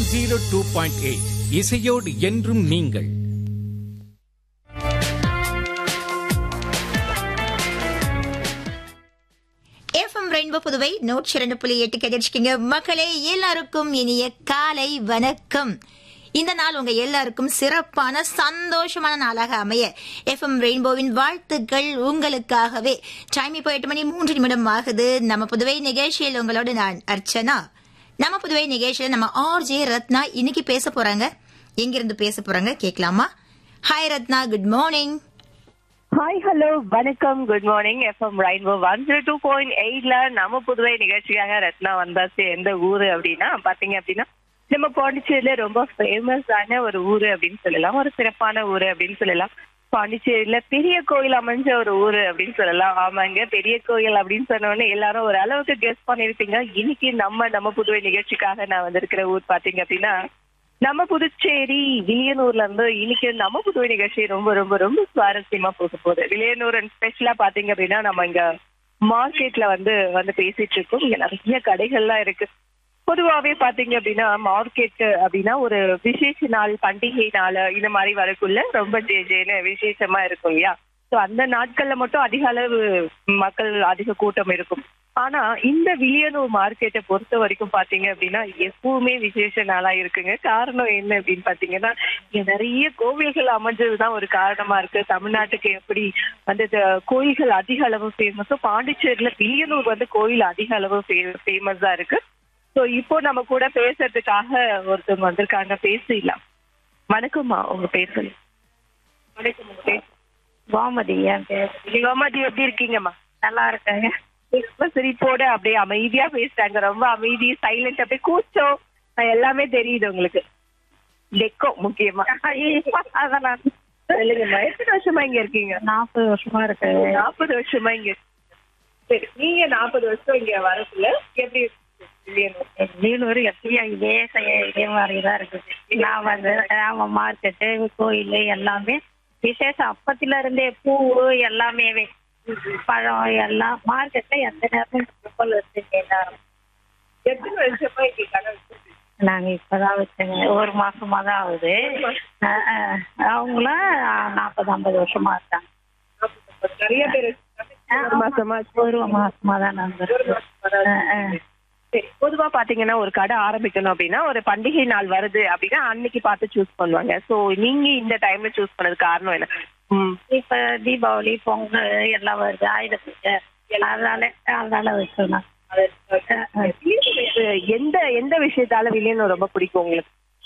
Zero two point eight இசையோடு என்றும் நீங்கள் எஃப்எம் ரெயின்போ புதுவை நூற்றி இரண்டு புள்ளி எட்டு கிடைச்சிருக்கீங்க மக்களே எல்லாருக்கும் இனிய காலை வணக்கம் இந்த நாள் உங்க எல்லாருக்கும் சிறப்பான சந்தோஷமான நாளாக அமைய எஃப்எம் ரெயின்போவின் வாழ்த்துக்கள் உங்களுக்காகவே டைம் இப்போ எட்டு மணி மூன்று நிமிடம் ஆகுது நம்ம புதுவை நிகழ்ச்சியில் உங்களோட நான் அர்ச்சனா நம்ம புதுவை நிகழ்ச்சியில நம்ம ஆர் ஜே ரத்னா இன்னைக்கு பேச போறாங்க எங்கிருந்து பேச போறாங்க கேட்கலாமா hi Ratna good morning hi hello வணக்கம் good morning FM rainbow one zero two point எயிட்ல நம்ம புதுவை நிகழ்ச்சியாக ரத்னா வந்தாச்சு எந்த ஊரு அப்படின்னா பாத்தீங்க அப்படின்னா நம்ம பாண்டிச்சேரியில ரொம்ப ஃபேமஸான ஒரு ஊரு அப்படின்னு சொல்லலாம் ஒரு சிறப்பான ஊரு அப்படின்னு சொல்லலாம் பாண்டிச்சேரியில பெரிய கோயில் அமைஞ்ச ஒரு ஊரு அப்படின்னு சொல்லலாம் ஆமாங்க பெரிய கோயில் அப்படின்னு சொன்ன உடனே எல்லாரும் ஒரு அளவுக்கு கெஸ் பண்ணிருப்பீங்க இன்னைக்கு நம்ம நம்ம புதுவை நிகழ்ச்சிக்காக நான் வந்திருக்கிற ஊர் பாத்தீங்க அப்படின்னா நம்ம புதுச்சேரி வில்லியனூர்ல இருந்து இன்னைக்கு நம்ம புதுவை நிகழ்ச்சி ரொம்ப ரொம்ப ரொம்ப சுவாரஸ்யமா போக போகுது வில்லியனூர் ஸ்பெஷலா பாத்தீங்க அப்படின்னா நம்ம இங்க மார்க்கெட்ல வந்து வந்து பேசிட்டு இருக்கோம் இங்க நிறைய கடைகள்லாம் இருக்கு பொதுவாவே பாத்தீங்க அப்படின்னா மார்க்கெட் அப்படின்னா ஒரு விசேஷ நாள் பண்டிகை நாள் இந்த மாதிரி வரக்குள்ள ரொம்ப ஜே ஜேன்னு விசேஷமா இருக்கும் இல்லையா சோ அந்த நாட்கள்ல மட்டும் அதிக அளவு மக்கள் அதிக கூட்டம் இருக்கும் ஆனா இந்த வில்லியனூர் மார்க்கெட்டை பொறுத்த வரைக்கும் பாத்தீங்க அப்படின்னா எப்பவுமே விசேஷ நாளா இருக்குங்க காரணம் என்ன அப்படின்னு பாத்தீங்கன்னா இங்க நிறைய கோவில்கள் அமைஞ்சதுதான் ஒரு காரணமா இருக்கு தமிழ்நாட்டுக்கு எப்படி வந்து இந்த கோயில்கள் அதிக அளவு ஃபேமஸோ பாண்டிச்சேரியில வில்லியனூர் வந்து கோயில் அதிக அளவு ஃபேமஸா இருக்கு சோ இப்போ நம்ம கூட பேசுறதுக்காக ஒருத்தவங்க வந்திருக்காங்க பேசிடலாம் வணக்கம்மா உங்க பேர் சொல்லு வணக்கம் உங்க பேர் கோமதி என் பேர் கோமதி எப்படி இருக்கீங்கம்மா நல்லா இருக்காங்க ரொம்ப சிரிப்போட அப்படியே அமைதியா பேசுறாங்க ரொம்ப அமைதி சைலண்ட் அப்படியே கூச்சம் அஹ் எல்லாமே தெரியுது உங்களுக்கு டெக்கோ முக்கியமா அதெல்லாம் சொல்லுங்கம்மா எத்தனை வருஷமா இங்க இருக்கீங்க நாற்பது வருஷமா இருக்கு நாற்பது வருஷமா இங்க சரி நீங்க நாற்பது வருஷம் இங்க வரக்குள்ள எப்படி வில்லியனூர்? வேலூர் எப்பயும் இதே செய்ய- இதே மாதிரி தான் இருக்குது நான் வந்து ஆமா மார்க்கெட்டு கோயில் எல்லாமே விசேஷம் அப்பத்துல இருந்தே பூ எல்லாமே பழம் எல்லாம் மார்க்கெட்ல எந்த நேரமும் கும்பல் வச்சு எல்லாரும் எத்தனை வருஷமா இங்க கடை வச்சிருக்கீங்க? நாங்க இப்பதான் வச்சுங்க ஒரு மாசமா தான் ஆகுது அஹ், அஹ், அவங்களும் நாற்பது ஐம்பது வருஷமா இருக்காங்க நிறைய பேர் வச்சிருக்காங்க. ஒரு மாசமா ஒரு மாசமா தான் நாங்க இருக்கோம். அஹ், அஹ். சரி பொதுவா பாத்தீங்கன்னா ஒரு கடை ஆரம்பிக்கணும் அப்படின்னா ஒரு பண்டிகை நாள் வருது அப்படின்னா அன்னைக்கு பார்த்து சூஸ் பண்ணுவாங்க சோ நீங்க இந்த டைம்ல சூஸ் பண்ணது காரணம் என்ன ம். இப்ப தீபாவளி பொங்கல் எல்லாம் வருது ஆயுத பூஜை அதனால அதனால வச்சிருந்தோம் இது எந்த எந்த விஷயத்தால வில்லியனூர் ரொம்ப பிடிக்கும் உங்களுக்கு